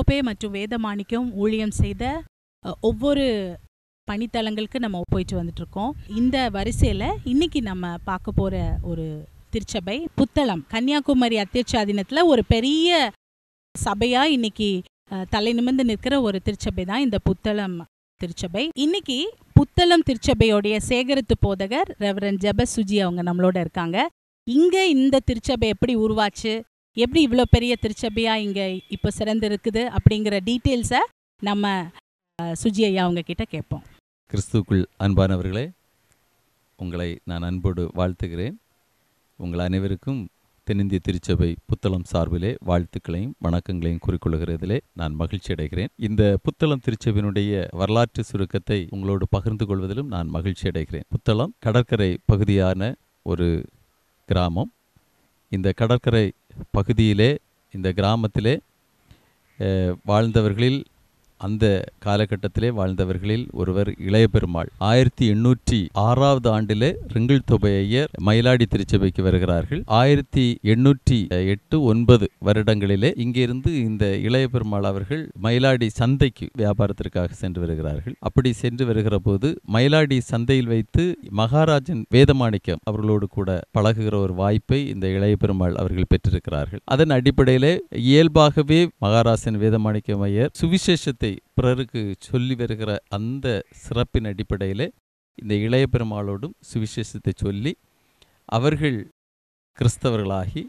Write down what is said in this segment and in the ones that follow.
திரு மற்றும் வேதமாணிக்கம் ஊழியம் செய்த அ, ஒவ்வொரு பணித்தலங்களுக்கு நம்ம போயிட்டு வந்துட்டு இருக்கோம் இந்த வரிசையில் இன்னைக்கு நம்ம பார்க்க போகிற ஒரு திருச்சபை புத்தளம் கன்னியாகுமரி அத்தியட்சாதீனத்தில் ஒரு பெரிய சபையாக இன்னைக்கு அ, தலை நிமிர்ந்து நிற்கிற ஒரு திருச்சபை தான் இந்த புத்தளம் திருச்சபை இன்னைக்கு புத்தளம் திருச்சபையோடைய சேகரித்து போதகர் ரெவரன் ஜெப சுஜி அவங்க நம்மளோட இருக்காங்க இங்க இந்த திருச்சபை எப்படி உருவாச்சு எப்படி இவ்வளோ பெரிய திருச்சபையா இங்க இப்போ சிறந்து இருக்குது அப்படிங்கிற டீட்டெயில்ஸை நம்ம அஹ், சுஜி ஐயா அவங்க கிட்ட கேட்போம் கிறிஸ்துவுக்குள் அன்பானவர்களே உங்களை நான் அன்போடு வாழ்த்துகிறேன் உங்கள் அனைவருக்கும் தென்னிந்திய திருச்சபை புத்தளம் சார்பிலே வாழ்த்துக்களையும் வணக்கங்களையும் குறிக்கொள்கிறதிலே நான் மகிழ்ச்சி அடைகிறேன் இந்த புத்தளம் திருச்சபையினுடைய வரலாற்று சுருக்கத்தை உங்களோடு பகிர்ந்து கொள்வதிலும் நான் மகிழ்ச்சி அடைகிறேன் புத்தளம் கடற்கரை பகுதியான ஒரு கிராமம் இந்த கடற்கரை பகுதியிலே இந்த கிராமத்திலே அஹ், வாழ்ந்தவர்களில் அந்த காலகட்டத்திலே வாழ்ந்தவர்களில் ஒருவர் இளைய பெருமாள் ஆயிரத்தி எண்ணூற்றி ஆறாவது ஆண்டிலே ரிங்கிள் தொபையர் மயிலாடி திருச்சபைக்கு வருகிறார்கள் ஆயிரத்தி எண்ணூற்றி எட்டு ஒன்பது வருடங்களிலே இங்கிருந்து இந்த இளைய பெருமாள் அவர்கள் மயிலாடி சந்தைக்கு வியாபாரத்திற்காக சென்று வருகிறார்கள் அப்படி சென்று வருகிற போது மயிலாடி சந்தையில் வைத்து மகாராஜன் வேதமாணிக்கம் அவர்களோடு கூட பழகுகிற ஒரு வாய்ப்பை இந்த இளைய பெருமாள் அவர்கள் பெற்றிருக்கிறார்கள் அதன் அடிப்படையிலே இயல்பாகவே மகாராஜன் வேதமாணிக்கம் ஐயர் சுவிசேஷத்தை பிறருக்கு சொல்லி வருகிற அந்த சிறப்பின் அடிப்படையிலே இந்த இளைய பெருமாளோடும் சுவிசேஷத்தை சொல்லி அவர்கள் கிறிஸ்தவர்களாகி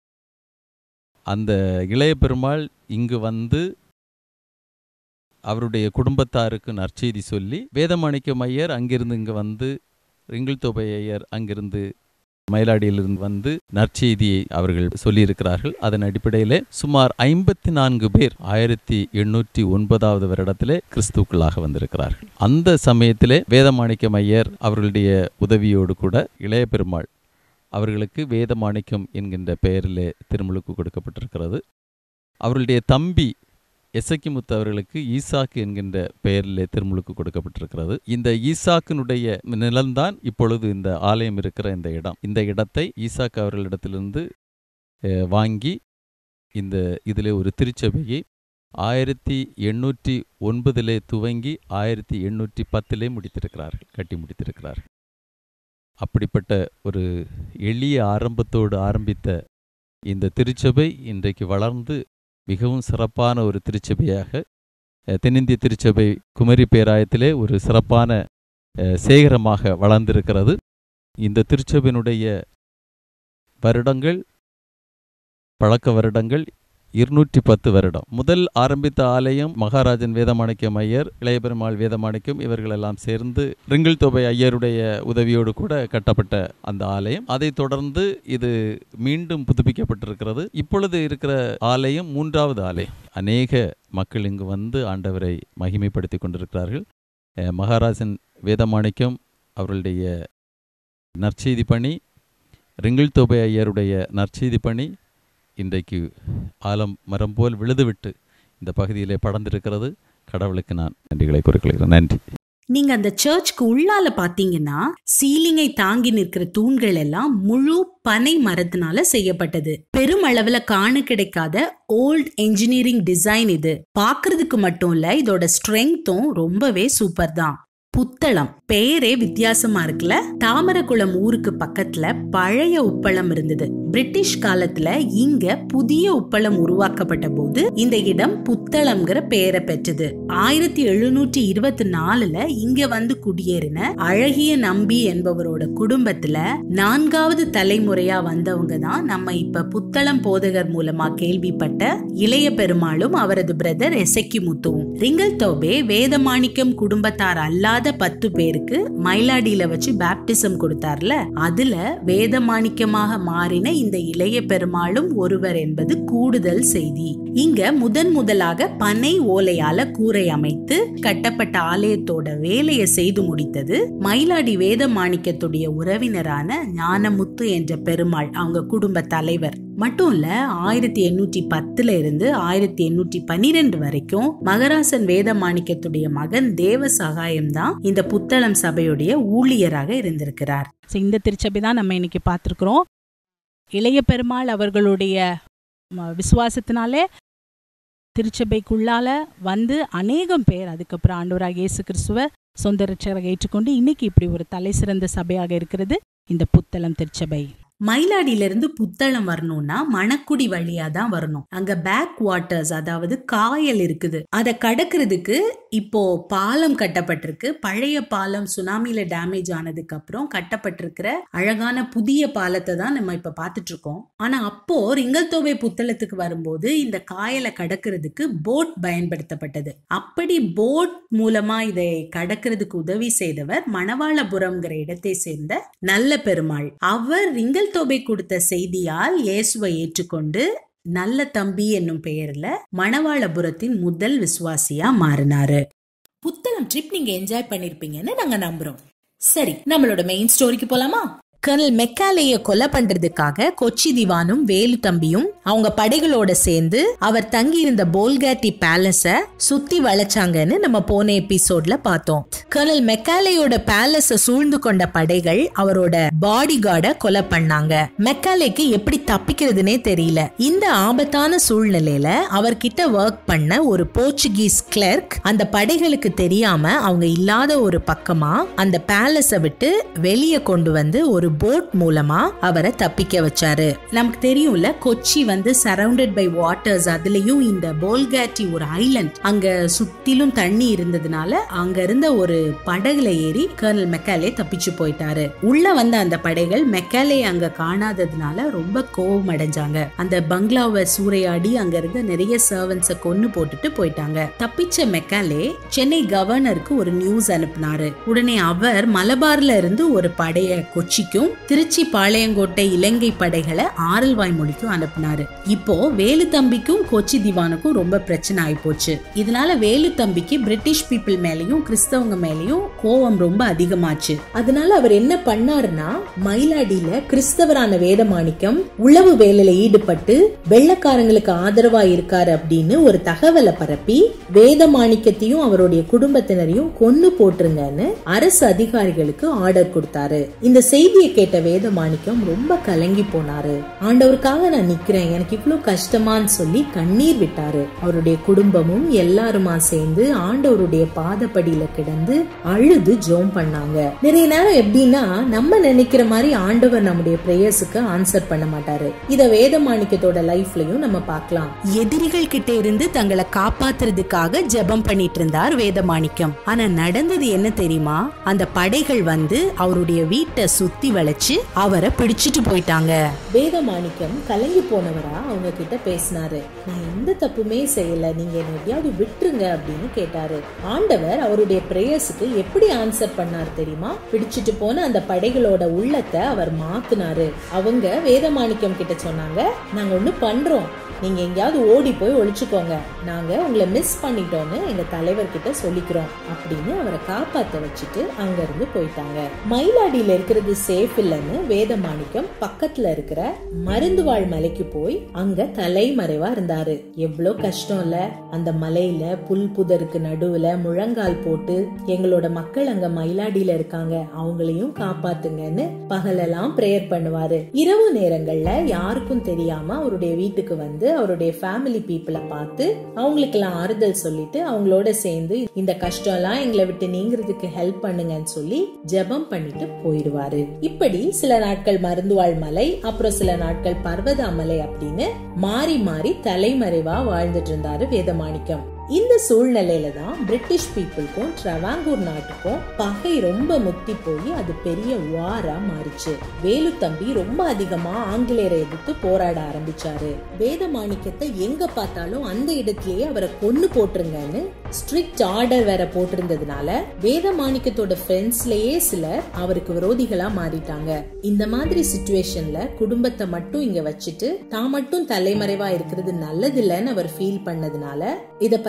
அந்த இளைய பெருமாள் இங்கு வந்து அவருடைய குடும்பத்தாருக்கு நற்செய்தி சொல்லி வேதமாணிக்கம் ஐயர் அங்கிருந்து இங்கு வந்து ரிங்கிள் தொபை ஐயர் அங்கிருந்து மயிலாடியிலிருந்து வந்து நற்செய்தியை அவர்கள் சொல்லியிருக்கிறார்கள் அதன் அடிப்படையிலே சுமார் ஐம்பத்தி நான்கு பேர் ஆயிரத்தி எண்ணூற்றி ஒன்பதாவது வருடத்திலே கிறிஸ்துக்களாக வந்திருக்கிறார்கள் அந்த சமயத்திலே வேதமாணிக்கம் ஐயர் அவர்களுடைய உதவியோடு கூட இளைய பெருமாள் அவர்களுக்கு வேதமாணிக்கம் என்கின்ற பெயரிலே திருமுழுக்கு கொடுக்கப்பட்டிருக்கிறது அவர்களுடைய தம்பி எசக்கிமுத்து அவர்களுக்கு ஈசாக்கு என்கின்ற பெயரிலே திருமுழுக்கு கொடுக்கப்பட்டிருக்கிறது இந்த ஈசாக்கினுடைய நிலம்தான் இப்பொழுது இந்த ஆலயம் இருக்கிற இந்த இடம் இந்த இடத்தை ஈசாக்கு அவர்களிடத்திலிருந்து அஹ், வாங்கி இந்த இதிலே ஒரு திருச்சபையை ஆயிரத்தி எண்ணூற்றி ஒன்பதிலே துவங்கி ஆயிரத்தி எண்ணூற்றி பத்திலே முடித்திருக்கிறார்கள் கட்டி முடித்திருக்கிறார்கள் அப்படிப்பட்ட ஒரு எளிய ஆரம்பத்தோடு ஆரம்பித்த இந்த திருச்சபை இன்றைக்கு வளர்ந்து மிகவும் சிறப்பான ஒரு திருச்சபையாக அஹ், தென்னிந்திய திருச்சபை குமரி பேராயத்திலே ஒரு சிறப்பான அஹ், சேகரமாக வளர்ந்திருக்கிறது இந்த திருச்சபையினுடைய வருடங்கள் பழக்க வருடங்கள் இருநூற்றி பத்து வருடம் முதல் ஆரம்பித்த ஆலயம் மகாராஜன் வேதமாணிக்கம் ஐயர் இளையபெருமாள் வேதமாணிக்கம் இவர்களெல்லாம் சேர்ந்து ரிங்கிள் தொபை ஐயருடைய உதவியோடு கூட கட்டப்பட்ட அந்த ஆலயம் அதைத் தொடர்ந்து இது மீண்டும் புதுப்பிக்கப்பட்டிருக்கிறது இப்பொழுது இருக்கிற ஆலயம் மூன்றாவது ஆலயம் அநேக மக்கள் இங்கு வந்து ஆண்டவரை மகிமைப்படுத்தி கொண்டிருக்கிறார்கள் அஹ், மகாராஜன் வேதமாணிக்கம் அவர்களுடைய நற்செய்தி பணி ரிங்கிள் தொபை ஐயருடைய நற்செய்தி பணி இன்றைக்கு ஆலம் மரம் போல் விழுதுவிட்டு இந்த பகுதியிலே படர்ந்திருக்கிறது கடவுளுக்கு நான் நன்றிகளை குறிக்கொள்கிறேன் நன்றி நீங்க அந்த சர்ச்சுக்கு உள்ளால பாத்தீங்கன்னா சீலிங்கை தாங்கி நிற்கிற தூண்கள் எல்லாம் முழு பனை மரத்தினால செய்யப்பட்டது பெருமளவுல காண கிடைக்காத ஓல்ட் என்ஜினியரிங் டிசைன் இது பாக்குறதுக்கு மட்டும் இல்ல இதோட ஸ்ட்ரெங்தும் ரொம்பவே சூப்பர் தான் புத்தளம் பெயரே வித்தியாசமா இருக்குல்ல தாமரகுளம் ஊருக்கு பக்கத்துல பழைய உப்பளம் இருந்தது பிரிட்டிஷ் காலத்துல இங்க புதிய உப்பளம் உருவாக்கப்பட்ட போது இந்த இடம் புத்தளம்ங்கிற பெயரை பெற்றது ஆயிரத்தி எழுநூற்றி இருபத்தி நாலுல இங்க வந்து குடியேறின அழகிய நம்பி என்பவரோட குடும்பத்துல நான்காவது தலைமுறையா வந்தவங்க தான் நம்ம இப்ப புத்தளம் போதகர் மூலமா கேள்விப்பட்ட இளைய பெருமாளும் அவரது பிரதர் எசக்கி முத்துவும் ரிங்கல் தோபே வேதமாணிக்கம் குடும்பத்தார் அல்லாத பத்து பேருக்கு மயிலாடியில வச்சு பேப்டிசம் கொடுத்தார்ல அதுல வேதமாணிக்கமாக மாறின இந்த இளைய பெருமாளும் ஒருவர் என்பது கூடுதல் செய்தி இங்க முதன் முதலாக பனை ஓலையால கூரை அமைத்து கட்டப்பட்ட ஆலயத்தோட வேலையை செய்து முடித்தது மயிலாடி வேதமாணிக்கத்துடைய உறவினரான ஞானமுத்து என்ற பெருமாள் அவங்க குடும்ப தலைவர் மட்டும் இல்ல ஆயிரத்தி எண்ணூற்றி பத்துல இருந்து ஆயிரத்தி எண்ணூற்றி பன்னிரெண்டு வரைக்கும் மகராசன் வேதமாணிக்கத்துடைய மகன் தேவ சகாயம் தான் இந்த புத்தளம் சபையுடைய ஊழியராக இருந்திருக்கிறார் ஸோ இந்த திருச்சபை தான் நம்ம இன்னைக்கு பார்த்துருக்குறோம் இளைய பெருமாள் அவர்களுடைய ம, விசுவாசத்தினாலே திருச்சபைக்குள்ளால வந்து அநேகம் பேர் அதுக்கப்புறம் ஆண்டவராக இயேசு கிறிஸ்துவ சொந்த ரட்சகராக ஏற்றுக்கொண்டு இன்னைக்கு இப்படி ஒரு தலை சிறந்த சபையாக இருக்கிறது இந்த புத்தளம் திருச்சபை மயிலாடியில இருந்து புத்தளம் வரணும்னா மணக்குடி வழியா தான் வரணும் அங்க பேக் வாட்டர்ஸ் அதாவது காயல் இருக்குது அதை கடக்கிறதுக்கு இப்போ பாலம் கட்டப்பட்டிருக்கு பழைய பாலம் சுனாமில டேமேஜ் ஆனதுக்கு அப்புறம் கட்டப்பட்டிருக்கிற அழகான புதிய பாலத்தை தான் நம்ம இப்ப பார்த்துட்டு இருக்கோம் ஆனா அப்போ ரிங்கல்தோவை புத்தளத்துக்கு வரும்போது இந்த காயலை கடக்கிறதுக்கு போட் பயன்படுத்தப்பட்டது அப்படி போட் மூலமா இதை கடக்கிறதுக்கு உதவி செய்தவர் மணவாளபுரம்ங்கிற இடத்தை சேர்ந்த நல்ல பெருமாள் அவர் ரிங்கல் தோபை கொடுத்த செய்தியால் இயேசுவை ஏற்றுக்கொண்டு நல்ல தம்பி என்னும் பெயர்ல மணவாளபுரத்தின் முதல் விசுவாசியா மாறினாரு புத்தளம் ட்ரிப் நீங்க என்ஜாய் பண்ணிருப்பீங்கன்னு நாங்க நம்புறோம் சரி நம்மளோட மெயின் ஸ்டோரிக்கு போலாமா கர்னல் மெக்காலேய கொலை பண்றதுக்காக கொச்சி திவானும் வேலு தம்பியும் அவங்க படைகளோட சேர்ந்து அவர் தங்கி இருந்த போல்காட்டி பேலஸ சுத்தி வளைச்சாங்கன்னு நம்ம போன எபிசோட்ல பார்த்தோம் கர்னல் மெக்காலேயோட பேலஸ சூழ்ந்து கொண்ட படைகள் அவரோட பாடி கார்ட கொலை பண்ணாங்க மெக்காலேக்கு எப்படி தப்பிக்கிறதுனே தெரியல இந்த ஆபத்தான சூழ்நிலையில அவர்கிட்ட ஒர்க் பண்ண ஒரு போர்ச்சுகீஸ் கிளர்க் அந்த படைகளுக்கு தெரியாம அவங்க இல்லாத ஒரு பக்கமா அந்த பேலஸ விட்டு வெளியே கொண்டு வந்து ஒரு போட் மூலமா அவரை தப்பிக்க வச்சாரு நமக்கு தெரியும்ல கொச்சி வந்து சரவுண்டட் பை வாட்டர்ஸ் அதுலயும் இந்த போல்காட்டி ஒரு ஐலண்ட் அங்க சுத்திலும் தண்ணி இருந்ததுனால அங்க இருந்த ஒரு படகுல ஏறி கர்னல் மெக்காலே தப்பிச்சு போயிட்டாரு உள்ள வந்த அந்த படைகள் மெக்காலே அங்க காணாததுனால ரொம்ப கோவம் அடைஞ்சாங்க அந்த பங்களாவை சூறையாடி அங்க இருந்த நிறைய சர்வன்ஸ கொன்னு போட்டுட்டு போயிட்டாங்க தப்பிச்ச மெக்காலே சென்னை கவர்னருக்கு ஒரு நியூஸ் அனுப்புனாரு உடனே அவர் மலபார்ல இருந்து ஒரு படைய கொச்சிக்கும் திருச்சி பாளையங்கோட்டை இலங்கை படைகளை ஆரல்வாய் மொழிக்கும் அனுப்புனாரு இப்போ வேலு தம்பிக்கும் கொச்சி திவானுக்கும் ரொம்ப பிரச்சனை ஆயி போச்சு இதனால வேலு தம்பிக்கு பிரிட்டிஷ் பீப்புள் மேலயும் கிறிஸ்தவங்க மேலயும் கோவம் ரொம்ப அதிகமாச்சு அதனால அவர் என்ன பண்ணாருன்னா மயிலாடியில கிறிஸ்தவரான வேதமாணிக்கம் உளவு வேலையில ஈடுபட்டு வெள்ளக்காரங்களுக்கு ஆதரவா இருக்காரு அப்படின்னு ஒரு தகவலை பரப்பி வேதமாணிக்கத்தையும் அவருடைய குடும்பத்தினரையும் கொன்னு போட்டுருங்கன்னு அரசு அதிகாரிகளுக்கு ஆர்டர் கொடுத்தாரு இந்த செய்தியை கேட்ட வேதமாணிக்கம் ரொம்ப கலங்கி போனாரு ஆண்டவருக்காக நான் நிக்கிறேன் எனக்கு இவ்வளவு கஷ்டமான்னு சொல்லி கண்ணீர் விட்டாரு அவருடைய குடும்பமும் எல்லாருமா சேர்ந்து ஆண்டவருடைய பாதப்படியில கிடந்து அழுது ஜோம் பண்ணாங்க நிறைய நேரம் எப்படின்னா நம்ம நினைக்கிற மாதிரி ஆண்டவர் நம்முடைய பிரேயர்ஸுக்கு ஆன்சர் பண்ண மாட்டாரு இத வேதமாணிக்கத்தோட லைஃப்லயும் நம்ம பார்க்கலாம் எதிரிகள் கிட்ட இருந்து தங்களை காப்பாத்துறதுக்காக ஜெபம் பண்ணிட்டு இருந்தார் வேதமாணிக்கம் ஆனா நடந்தது என்ன தெரியுமா அந்த படைகள் வந்து அவருடைய வீட்டை சுத்தி வளைச்சு அவரை பிடிச்சிட்டு போயிட்டாங்க வேதமாணிக்கம் கலங்கி போனவரா அவங்க கிட்ட பேசினாரு நான் எந்த தப்புமே செய்யல நீங்க என்ன எப்படியாவது விட்டுருங்க அப்படின்னு கேட்டாரு ஆண்டவர் அவருடைய பிரேயர்ஸுக்கு எப்படி ஆன்சர் பண்ணார் தெரியுமா பிடிச்சிட்டு போன அந்த படைகளோட உள்ளத்தை அவர் மாத்துனாரு அவங்க வேதமாணிக்கம் கிட்ட சொன்னாங்க நாங்க ஒண்ணு பண்றோம் நீங்க எங்கேயாவது ஓடி போய் ஒழிச்சுக்கோங்க நாங்க உங்களை மிஸ் பண்ணிட்டோம்னு எங்க தலைவர்கிட்ட சொல்லிக்கிறோம் அப்படின்னு அவரை காப்பாத்த வச்சுட்டு அங்க இருந்து போயிட்டாங்க மயிலாடியில இருக்கிறது சேஃப் இல்லைன்னு வேதமாணிக்கம் பக்கத்துல இருக்கிற மருந்துவாழ் மலைக்கு போய் அங்க தலைமறைவா இருந்தாரு எவ்வளோ கஷ்டம் இல்ல அந்த மலையில புல் புதருக்கு நடுவுல முழங்கால் போட்டு எங்களோட மக்கள் அங்க மயிலாடியில இருக்காங்க அவங்களையும் காப்பாத்துங்கன்னு பகலெல்லாம் பிரேயர் பண்ணுவாரு இரவு நேரங்கள்ல யாருக்கும் தெரியாம அவருடைய வீட்டுக்கு வந்து அவருடைய ஃபேமிலி பீப்புளை பார்த்து அவங்களுக்கெல்லாம் ஆறுதல் சொல்லிட்டு அவங்களோட சேர்ந்து இந்த கஷ்டம் எல்லாம் எங்களை விட்டு நீங்கிறதுக்கு ஹெல்ப் பண்ணுங்கன்னு சொல்லி ஜெபம் பண்ணிட்டு போயிடுவாரு இப்படி சில நாட்கள் மருந்துவாழ் மலை அப்புறம் சில நாட்கள் பர்வதாமலை அப்படின்னு மாறி மாறி தலைமறைவா வாழ்ந்துட்டு இருந்தாரு வேதமாணிக்கம் இந்த சூழ்நிலையில தான் பிரிட்டிஷ் பீப்புளுக்கும் ட்ரவாங்கூர் நாட்டுக்கும் பகை ரொம்ப முத்தி போய் அது பெரிய வாரா மாறிச்சு வேலு தம்பி ரொம்ப அதிகமா ஆங்கிலேயரை எதிர்த்து போராட ஆரம்பிச்சாரு வேதமாணிக்கத்தை எங்க பார்த்தாலும் அந்த இடத்திலேயே அவரை கொன்னு போட்டுருங்கன்னு ஸ்ட்ரிக்ட் ஆர்டர் வேற போட்டிருந்ததுனால வேதமாணிக்கத்தோட ஃப்ரெண்ட்ஸ்லயே சிலர் அவருக்கு விரோதிகளா மாறிட்டாங்க இந்த மாதிரி சுச்சுவேஷன்ல குடும்பத்தை மட்டும் இங்க வச்சுட்டு தான் மட்டும் தலைமறைவா இருக்கிறது நல்லது இல்லைன்னு அவர் ஃபீல் பண்ணதுனால இத பத்தி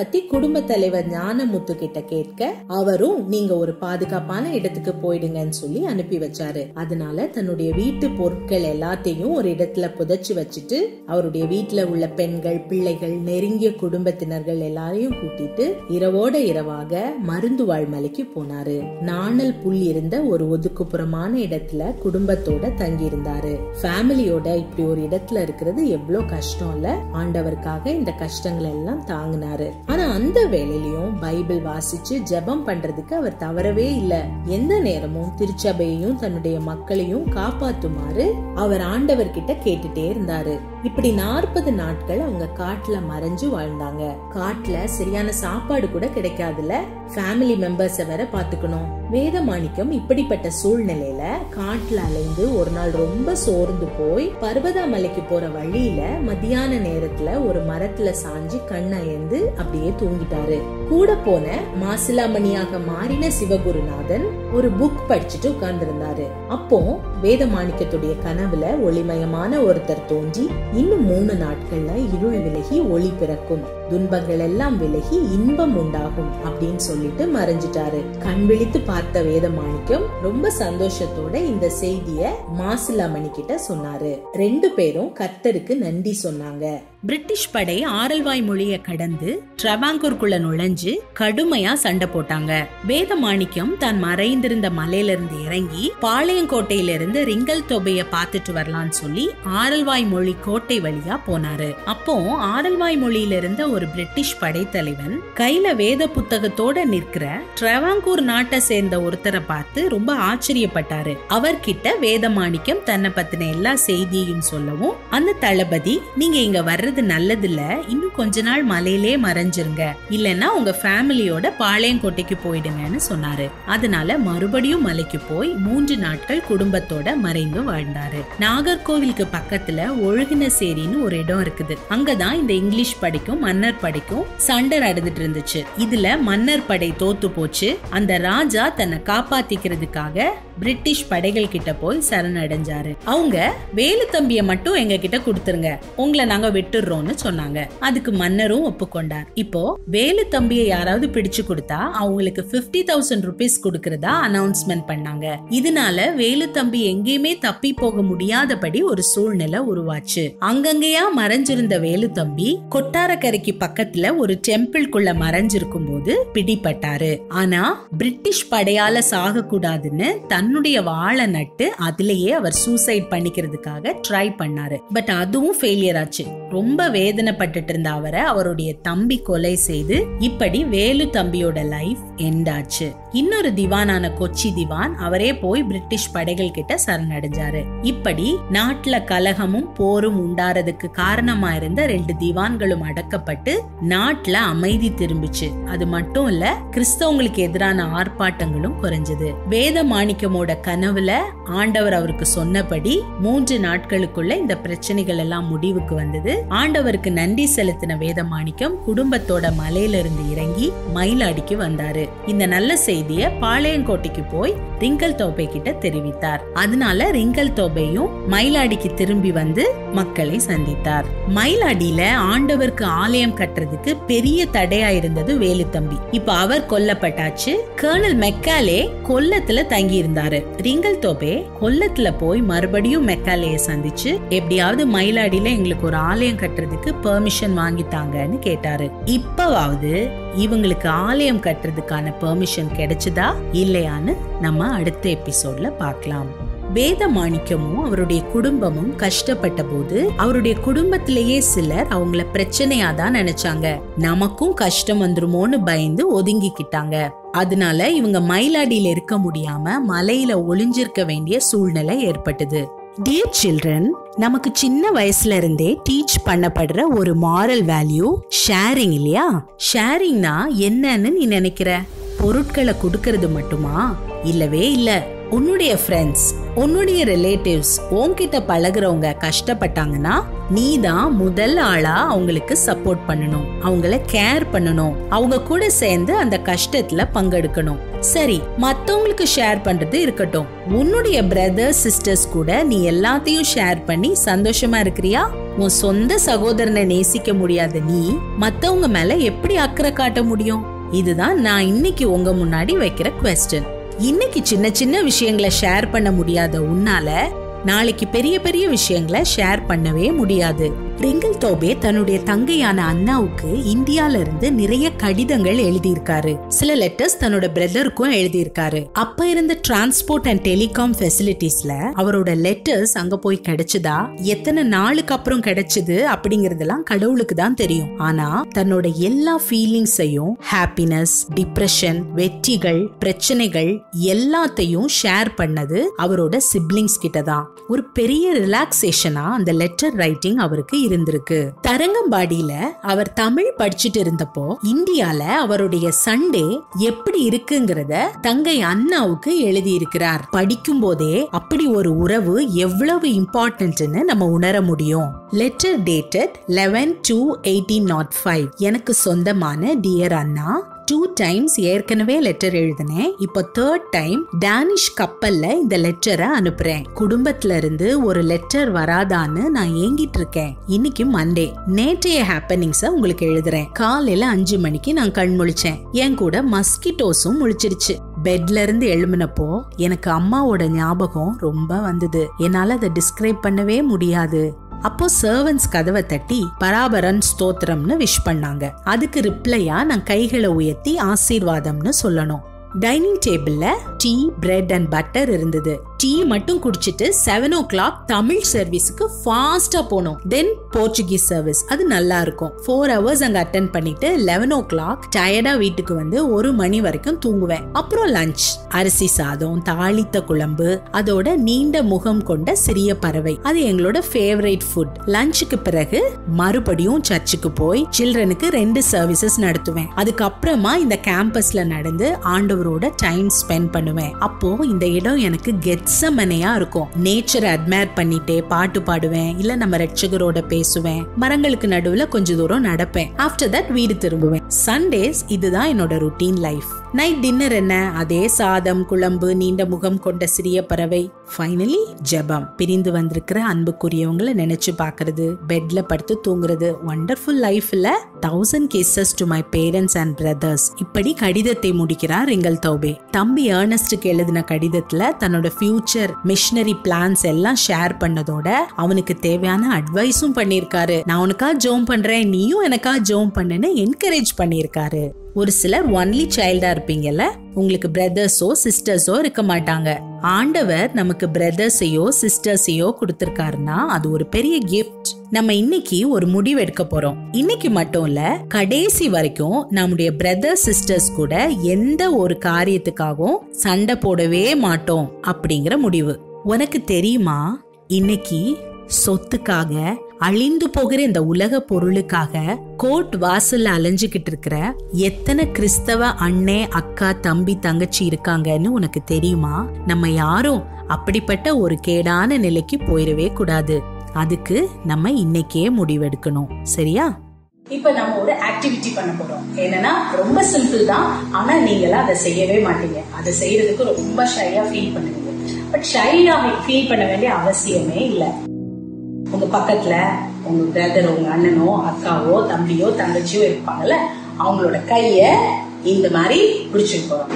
பத்தி குடும்ப தலைவர் ஞானமுத்து கிட்ட கேட்க அவரும் நீங்க ஒரு பாதுகாப்பான இடத்துக்கு போயிடுங்கன்னு சொல்லி அனுப்பி வச்சாரு அதனால தன்னுடைய வீட்டு பொருட்கள் எல்லாத்தையும் ஒரு இடத்துல புதைச்சு வச்சுட்டு அவருடைய வீட்டுல உள்ள பெண்கள் பிள்ளைகள் நெருங்கிய குடும்பத்தினர்கள் எல்லாரையும் கூட்டிட்டு இரவோட இரவாக மருந்துவாழ் மலைக்கு போனாரு நாணல் புல் இருந்த ஒரு ஒதுக்குப்புறமான இடத்துல குடும்பத்தோட தங்கி இருந்தாரு ஃபேமிலியோட இப்படி ஒரு இடத்துல இருக்கிறது எவ்வளவு கஷ்டம் இல்ல ஆண்டவருக்காக இந்த கஷ்டங்கள் எல்லாம் தாங்கினாரு ஆனா அந்த வேலையிலயும் பைபிள் வாசிச்சு ஜெபம் பண்றதுக்கு அவர் தவறவே இல்ல எந்த நேரமும் திருச்சபையையும் தன்னுடைய மக்களையும் காப்பாத்துமாறு அவர் ஆண்டவர் கிட்ட கேட்டுட்டே இருந்தாரு இப்படி நாற்பது நாட்கள் அவங்க காட்டுல மறைஞ்சு வாழ்ந்தாங்க காட்டுல சரியான சாப்பாடு கூட கிடைக்காதுல ஃபேமிலி மெம்பர்ஸ வேற பாத்துக்கணும் வேதமாணிக்கம் இப்படிப்பட்ட சூழ்நிலையில காட்டுல அலைந்து ஒரு நாள் ரொம்ப சோர்ந்து போய் பர்வதா மலைக்கு போற வழியில மத்தியான நேரத்துல ஒரு மரத்துல சாஞ்சு கண்ணயந்து அப்படியே தூங்கிட்டாரு கூட போன மாசிலாமணியாக மாறின சிவகுருநாதன் ஒரு புக் படிச்சுட்டு உட்கார்ந்திருந்தாரு அப்போ வேதமாணிக்கத்துடைய கனவுல ஒளிமயமான ஒருத்தர் தோன்றி இன்னும் மூணு நாட்கள்ல இருள் விலகி ஒளி பிறக்கும் துன்பங்கள் எல்லாம் விலகி இன்பம் உண்டாகும் அப்படின்னு சொல்லிட்டு மறைஞ்சிட்டாரு கண் விழித்து பார்த்த வேதமாணிக்கம் ரொம்ப சந்தோஷத்தோட இந்த செய்திய மாசிலாமணி கிட்ட சொன்னாரு ரெண்டு பேரும் கர்த்தருக்கு நன்றி சொன்னாங்க பிரிட்டிஷ் படை ஆரல்வாய் மொழிய கடந்து ட்ரவாங்கூர்குள்ள நுழைஞ்சு கடுமையா சண்டை போட்டாங்க வேதமாணிக்கம் தான் மறைந்திருந்த மலையில இருந்து இறங்கி பாளையங்கோட்டையில இருந்து ரிங்கல் தொகைய பாத்துட்டு வரலாம்னு சொல்லி ஆரல்வாய் மொழி கோட்டை வழியா போனாரு அப்போ ஆரல்வாய் மொழியில இருந்த ஒரு பிரிட்டிஷ் படைத்தலைவன் கையில வேத புத்தகத்தோட நிற்கிற ட்ரவாங்கூர் நாட்டை சேர்ந்த ஒருத்தரை பார்த்து ரொம்ப ஆச்சரியப்பட்டாரு அவர்கிட்ட வேதமாணிக்கம் தன்னை பத்தின எல்லா செய்தியையும் சொல்லவும் அந்த தளபதி நீங்க இங்க வர்றது நல்லதில்ல இன்னும் கொஞ்ச நாள் மலையிலே மறைஞ்சிருங்க இல்லைன்னா உங்க ஃபேமிலியோட பாளையங்கோட்டைக்கு போயிடுங்கன்னு சொன்னாரு அதனால மறுபடியும் மலைக்கு போய் மூன்று நாட்கள் குடும்பத்தோட மறைந்து வாழ்ந்தாரு நாகர்கோவிலுக்கு பக்கத்துல ஒழுகினசேரின்னு ஒரு இடம் இருக்குது அங்கதான் இந்த இங்கிலீஷ் படைக்கும் மன்னர் படைக்கும் சண்டை நடந்துட்டு இருந்துச்சு இதுல மன்னர் படை தோத்து போச்சு அந்த ராஜா தன்னை காப்பாத்திக்கிறதுக்காக பிரிட்டிஷ் படைகள் கிட்ட போய் சரணடைஞ்சாரு அவங்க வேலு தம்பிய மட்டும் எங்க கிட்ட கொடுத்துருங்க உங்களை நாங்க விட்டுடுறோம்னு சொன்னாங்க அதுக்கு மன்னரும் ஒப்புக்கொண்டார் இப்போ வேலு தம்பியை யாராவது பிடிச்சு கொடுத்தா அவங்களுக்கு பிப்டி தௌசண்ட் ருபீஸ் கொடுக்கறதா அனௌன்ஸ்மெண்ட் பண்ணாங்க இதனால வேலு தம்பி எங்கேயுமே தப்பி போக முடியாதபடி ஒரு சூழ்நிலை உருவாச்சு அங்கங்கேயா மறைஞ்சிருந்த வேலு தம்பி கொட்டாரக்கரைக்கு பக்கத்துல ஒரு டெம்பிள்குள்ள மறைஞ்சிருக்கும் போது பிடிபட்டாரு ஆனா பிரிட்டிஷ் படையால சாக கூடாதுன்னு தன்னுடைய வாழை நட்டு அதுலயே அவர் சூசைட் பண்ணிக்கிறதுக்காக ட்ரை பண்ணாரு பட் அதுவும் ஃபெயிலியர் ஆச்சு ரொம்ப வேதனைப்பட்டுட்டு இருந்த அவரை அவருடைய தம்பி கொலை செய்து இப்படி வேலு தம்பியோட லைஃப் எண்ட் ஆச்சு இன்னொரு திவானான கொச்சி திவான் அவரே போய் பிரிட்டிஷ் படைகள் கிட்ட சரணடைஞ்சாரு இப்படி நாட்டுல கலகமும் போரும் உண்டாறதுக்கு காரணமா இருந்த ரெண்டு திவான்களும் அடக்கப்பட்டு நாட்டுல அமைதி திரும்பிச்சு அது மட்டும் இல்ல கிறிஸ்தவங்களுக்கு எதிரான ஆர்ப்பாட்டங்களும் குறைஞ்சது வேத மாணிக்கமோட கனவுல ஆண்டவர் அவருக்கு சொன்னபடி மூன்று நாட்களுக்குள்ள இந்த பிரச்சனைகள் எல்லாம் முடிவுக்கு வந்தது ஆண்டவருக்கு நன்றி செலுத்தின வேத மாணிக்கம் குடும்பத்தோட மலையில இருந்து இறங்கி மயிலாடிக்கு வந்தாரு இந்த நல்ல செய்திய பாளையங்கோட்டைக்கு போய் ரிங்கல் தோப்பை கிட்ட தெரிவித்தார் அதனால ரிங்கல் தோப்பையும் மயிலாடிக்கு திரும்பி வந்து மக்களை சந்தித்தார் மயிலாடியில ஆண்டவருக்கு ஆலயம் கட்டுறதுக்கு பெரிய தடையா இருந்தது வேலுத்தம்பி இப்ப அவர் கொல்லப்பட்டாச்சு கர்னல் மெக்காலே கொல்லத்துல தங்கி இருந்தாரு ரிங்கல் தோப்பே கொல்லத்துல போய் மறுபடியும் மெக்காலேய சந்திச்சு எப்படியாவது மயிலாடியில எங்களுக்கு ஒரு ஆலயம் கட்டுறதுக்கு பெர்மிஷன் வாங்கித்தாங்கன்னு கேட்டாரு இப்பவாவது இவங்களுக்கு ஆலயம் கட்டுறதுக்கான பெர்மிஷன் கிடைச்சதா இல்லையான்னு நம்ம அடுத்த எபிசோட்ல பார்க்கலாம் வேத மாணிக்கமும் அவருடைய குடும்பமும் கஷ்டப்பட்ட போது அவருடைய குடும்பத்திலேயே சிலர் அவங்கள பிரச்சனையா தான் நினைச்சாங்க நமக்கும் கஷ்டம் வந்துருமோன்னு பயந்து ஒதுங்கிக்கிட்டாங்க அதனால இவங்க மயிலாடியில இருக்க முடியாம மலையில ஒளிஞ்சிருக்க வேண்டிய சூழ்நிலை ஏற்பட்டது டியர் சில்ட்ரன் நமக்கு சின்ன வயசுல இருந்தே டீச் பண்ணப்படுற ஒரு மாரல் வேல்யூ ஷேரிங் இல்லையா ஷேரிங்னா என்னன்னு நீ நினைக்கிற பொருட்களை கொடுக்கறது மட்டுமா இல்லவே இல்ல உன்னுடைய ஃப்ரெண்ட்ஸ் உன்னுடைய ரிலேட்டிவ்ஸ் உன்கிட்ட பழகுறவங்க கஷ்டப்பட்டாங்கன்னா நீ தான் முதல் ஆளா அவங்களுக்கு சப்போர்ட் பண்ணணும் அவங்கள கேர் பண்ணணும் அவங்க கூட சேர்ந்து அந்த கஷ்டத்துல பங்கெடுக்கணும் சரி மத்தவங்களுக்கு ஷேர் பண்றது இருக்கட்டும் உன்னுடைய பிரதர்ஸ் சிஸ்டர்ஸ் கூட நீ எல்லாத்தையும் ஷேர் பண்ணி சந்தோஷமா இருக்கிறியா உன் சொந்த சகோதரனை நேசிக்க முடியாத நீ மத்தவங்க மேல எப்படி அக்கறை காட்ட முடியும் இதுதான் நான் இன்னைக்கு உங்க முன்னாடி வைக்கிற கொஸ்டின் இன்னைக்கு சின்ன சின்ன விஷயங்களை ஷேர் பண்ண முடியாத உன்னால நாளைக்கு பெரிய பெரிய விஷயங்களை ஷேர் பண்ணவே முடியாது ரிங்கிள் தோபே தன்னுடைய தங்கையான அண்ணாவுக்கு இந்தியால இருந்து நிறைய கடிதங்கள் எழுதியிருக்காரு சில லெட்டர்ஸ் தன்னோட பிரதருக்கும் எழுதியிருக்காரு அப்ப இருந்த டிரான்ஸ்போர்ட் அண்ட் டெலிகாம் ஃபெசிலிட்டிஸ்ல அவரோட லெட்டர்ஸ் அங்க போய் கிடைச்சதா எத்தனை நாளுக்கு அப்புறம் கிடைச்சது அப்படிங்கறதெல்லாம் கடவுளுக்கு தான் தெரியும் ஆனா தன்னோட எல்லா ஃபீலிங்ஸையும் ஹாப்பினஸ் டிப்ரெஷன் வெற்றிகள் பிரச்சனைகள் எல்லாத்தையும் ஷேர் பண்ணது அவரோட சிப்ளிங்ஸ் கிட்ட தான் ஒரு பெரிய ரிலாக்ஸேஷனா அந்த லெட்டர் ரைட்டிங் அவருக்கு இருந்திருக்கு தரங்கம்பாடியில அவர் தமிழ் படிச்சுட்டு இருந்தப்போ இந்தியால அவருடைய சண்டே எப்படி இருக்குங்கிறத தங்கை அண்ணாவுக்கு எழுதி இருக்கிறார் படிக்கும் போதே அப்படி ஒரு உறவு எவ்வளவு இம்பார்ட்டன்ட்னு நம்ம உணர முடியும் letter dated eleven two eighteen nought five எனக்கு சொந்தமான டியர் அண்ணா டூ டைம்ஸ் ஏற்கனவே லெட்டர் எழுதினேன் இப்போ தேர்ட் டைம் டேனிஷ் கப்பல்ல இந்த லெட்டரை அனுப்புறேன் குடும்பத்துல இருந்து ஒரு லெட்டர் வராதான்னு நான் ஏங்கிட்டு இருக்கேன் இன்னைக்கு மண்டே நேற்றைய ஹாப்பனிங்ஸ உங்களுக்கு எழுதுறேன் காலையில அஞ்சு மணிக்கு நான் கண் முழிச்சேன் என் கூட மஸ்கிட்டோஸும் முழிச்சிருச்சு பெட்ல இருந்து எழும்பினப்போ எனக்கு அம்மாவோட ஞாபகம் ரொம்ப வந்தது என்னால அதை டிஸ்கிரைப் பண்ணவே முடியாது அப்போ சர்வன்ஸ் கதவை தட்டி பராபரன் ஸ்தோத்திரம்னு விஷ் பண்ணாங்க அதுக்கு ரிப்ளையா நான் கைகளை உயர்த்தி ஆசீர்வாதம்னு சொல்லணும் டைனிங் டேபிள்ல டீ பிரெட் அண்ட் பட்டர் இருந்தது டீ மட்டும் குடிச்சிட்டு செவன் ஓ கிளாக் தமிழ் சர்வீஸுக்கு ஃபாஸ்டா போனோம் தென் போர்ச்சுகீஸ் சர்வீஸ் அது நல்லா இருக்கும் ஃபோர் ஹவர்ஸ் அங்க அட்டன் பண்ணிட்டு லெவன் ஓ கிளாக் டயர்டா வீட்டுக்கு வந்து ஒரு மணி வரைக்கும் தூங்குவேன் அப்புறம் லஞ்ச் அரிசி சாதம் தாளித்த குழம்பு அதோட நீண்ட முகம் கொண்ட சிறிய பறவை அது எங்களோட ஃபேவரட் ஃபுட் லஞ்சுக்கு பிறகு மறுபடியும் சர்ச்சுக்கு போய் சில்ட்ரனுக்கு ரெண்டு சர்வீசஸ் நடத்துவேன் அதுக்கப்புறமா இந்த கேம்பஸ்ல நடந்து ஆண்டவரோட டைம் ஸ்பெண்ட் பண்ணுவேன் அப்போ இந்த இடம் எனக்கு கெட்சமனையா இருக்கும் நேச்சரை அட்மையர் பண்ணிட்டே பாட்டு பாடுவேன் இல்ல நம்ம ரட்சகரோட பேசுவேன் மரங்களுக்கு நடுவுல கொஞ்ச தூரம் நடப்பேன் ஆஃப்டர் தட் வீடு திரும்புவேன் சண்டேஸ் இதுதான் என்னோட ருட்டீன் லைஃப் நைட் டின்னர் என்ன அதே சாதம் குழம்பு நீண்ட முகம் கொண்ட சிறிய பறவை ஃபைனலி ஜெபம் பிரிந்து வந்திருக்கிற அன்புக்குரியவங்களை நினைச்சு பாக்குறது பெட்ல படுத்து தூங்குறது வண்டர்ஃபுல் லைஃப்ல thousand kisses to my parents and brothers இப்படி கடிதத்தை முடிக்கிறார் ரிங்கல் தௌபே தம்பி ஏர்னஸ்டுக்கு எழுதின கடிதத்துல தன்னோட ஃபியூச்சர் மிஷனரி பிளான்ஸ் எல்லாம் ஷேர் பண்ணதோட அவனுக்கு தேவையான அட்வைஸும் பண்ணியிருக்காரு நான் உனக்கா ஜோம் பண்றேன் நீயும் எனக்கா ஜோம் பண்ணுன்னு என்கரேஜ் பண்ணியிருக்காரு ஒரு சிலர் ஒன்லி சைல்டா இருப்பீங்கல்ல உங்களுக்கு பிரதர்ஸோ சிஸ்டர்ஸோ இருக்க மாட்டாங்க ஆண்டவர் நமக்கு பிரதர்ஸையோ சிஸ்டர்ஸையோ கொடுத்திருக்காருன்னா அது ஒரு பெரிய கிஃப்ட் நம்ம இன்னைக்கு ஒரு முடிவு எடுக்க போறோம் இன்னைக்கு மட்டும் இல்ல கடைசி வரைக்கும் நம்முடைய பிரதர் சிஸ்டர்ஸ் கூட எந்த ஒரு காரியத்துக்காகவும் சண்டை போடவே மாட்டோம் அப்படிங்கிற முடிவு உனக்கு தெரியுமா இன்னைக்கு சொத்துக்காக அழிந்து போகிற இந்த உலக பொருளுக்காக கோர்ட் வாசல்ல அலைஞ்சுகிட்டு இருக்கிற எத்தனை கிறிஸ்தவ அண்ணே அக்கா தம்பி தங்கச்சி இருக்காங்கன்னு உனக்கு தெரியுமா நம்ம யாரும் அப்படிப்பட்ட ஒரு கேடான நிலைக்கு போயிடவே கூடாது அதுக்கு நம்ம இன்னைக்கே முடிவெடுக்கணும் சரியா இப்ப நம்ம ஒரு ஆக்டிவிட்டி பண்ண போறோம் என்னன்னா ரொம்ப சிம்பிள் தான் ஆனா நீங்களா அதை செய்யவே மாட்டீங்க அதை செய்யறதுக்கு ரொம்ப ஷையா ஃபீல் பண்ணுவீங்க பட் ஷையா ஃபீல் பண்ண வேண்டிய அவசியமே இல்லை உங்க பக்கத்துல உங்க பிரதர் உங்க அண்ணனோ அக்காவோ தம்பியோ தங்கச்சியோ இருப்பாங்கல்ல அவங்களோட கைய இந்த மாதிரி பிடிச்சிட்டு போறோம்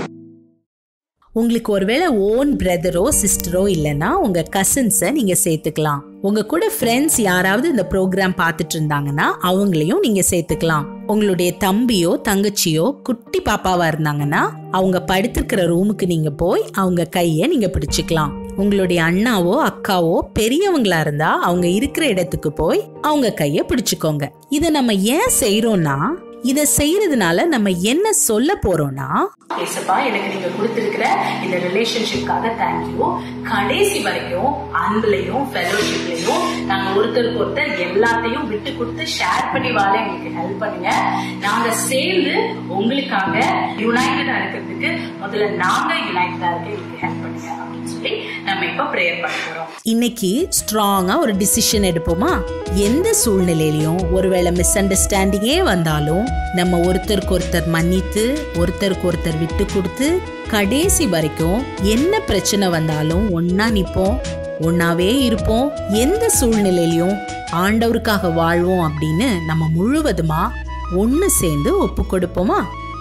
உங்களுக்கு ஒருவேளை ஓன் பிரதரோ சிஸ்டரோ இல்லைன்னா உங்க கசின்ஸை நீங்க சேர்த்துக்கலாம் உங்க கூட ஃப்ரெண்ட்ஸ் யாராவது இந்த ப்ரோக்ராம் பார்த்துட்டு இருந்தாங்கன்னா அவங்களையும் நீங்க சேர்த்துக்கலாம் உங்களுடைய தம்பியோ தங்கச்சியோ குட்டி பாப்பாவா இருந்தாங்கன்னா அவங்க படுத்திருக்கிற ரூமுக்கு நீங்க போய் அவங்க கைய நீங்க பிடிச்சுக்கலாம் உங்களுடைய அண்ணாவோ அக்காவோ பெரியவங்களா இருந்தா அவங்க இருக்கிற இடத்துக்கு போய் அவங்க கைய பிடிச்சுக்கோங்க இத நம்ம ஏன் செய்யறோம்னா இத செய்யறதுனால நம்ம என்ன சொல்ல போறோம்னா ஏசப்பா எனக்கு நீங்க கொடுத்திருக்கிற இந்த ரிலேஷன்ஷிப்காக தேங்க்யூ கடைசி வரைக்கும் அன்புலையும் ஃபெலோஷிப்லையும் நாங்க ஒருத்தருக்கு ஒருத்தர் எல்லாத்தையும் விட்டு கொடுத்து ஷேர் பண்ணி வாழ எங்களுக்கு ஹெல்ப் பண்ணுங்க நாங்க சேர்ந்து உங்களுக்காக யுனைடடா இருக்கிறதுக்கு முதல்ல நாங்க யுனைடடா இருக்க எங்களுக்கு ஹெல்ப் பண்ணுங்க அப்படின்னு சொல்லி நம்ம நம்ம இப்ப ப்ரேயர் பண்ண போறோம் இன்னைக்கு ஸ்ட்ராங்கா ஒரு டிசிஷன் எடுப்போமா எந்த சூழ்நிலையிலயும் ஒருவேளை மிஸ் அண்டர்ஸ்டாண்டிங்கே வந்தாலும் நம்ம ஒருத்தருக்கு ஒருத்தர் மன்னித்து ஒருத்தருக்கு ஒருத்தர் விட்டு கொடுத்து கடைசி வரைக்கும் என்ன பிரச்சனை வந்தாலும் ஒன்னா நிப்போம் ஒன்னாவே இருப்போம் எந்த சூழ்நிலையிலயும் ஆண்டவருக்காக வாழ்வோம் அப்படின்னு நம்ம முழுவதுமா ஒன்னு சேர்ந்து ஒப்பு கொடுப்போமா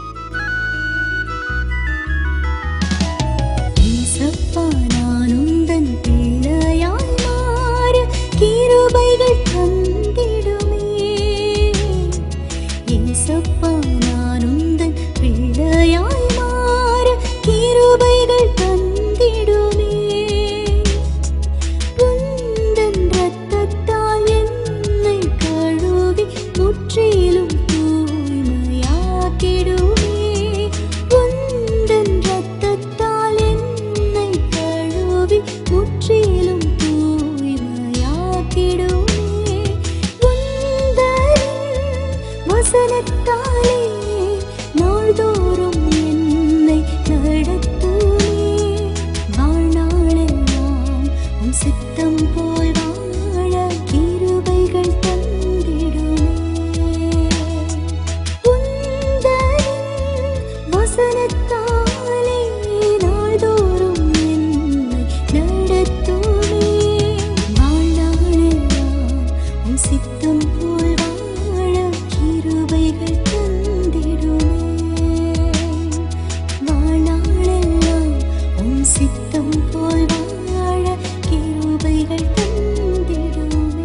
ஏசப்பா நான் உந்தன் பிள்ளையாய் மாற கிருபைகள் தந்திடுமே ஏசப்பா நான் உந்தன் பிள்ளையாய் மாற கிருபைகள் தந்திடுமே உந்தன் இரத்தத்தால் என்னை கழுவி முற்றிலும் தூய்மையாக்கிடுமே உந்தன் இரத்தத்தால் என்னை கழுவி முற்றிலும் தூய்மையாக்கிடுமே உந்தன் வசனத்தாலே நாள்தோறும் என்னை நடத்துமே வாழ்நாளெல்லாம் உன் சித்தம் போல் வாழ கிருபைகள் தந்திடுமே உந்தன் வசனத்தாலே நாள்தோறும் என்னை நடத்துமே வாழ்நாளெல்லாம் உன் சித்தம் போல் வாழ கிருபைகள் தந்திடுமே வாழ்நாளெல்லாம் உன் சித்தம் போல் வாழ கிருபைகள் தந்திடுமே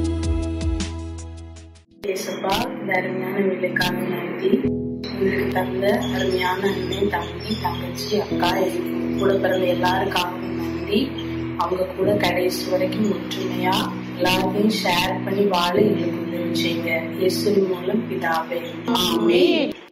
ஏசப்பா இந்த அருமையான வேலைக்காக நன்றி எங்களுக்கு தந்த அருமையான அண்ணன் தம்பி தங்கச்சி அக்கா எங்க கூட பிறந்த எல்லாருக்காகவும் நன்றி அவங்க கூட கடைசி வரைக்கும் ஒற்றுமையா எல்லாத்தையும் ஷேர் பண்ணி வாழ எங்களுக்கு உதவி செய்யுங்க இயேசுவின் மூலம் பிதாவே ஆமென்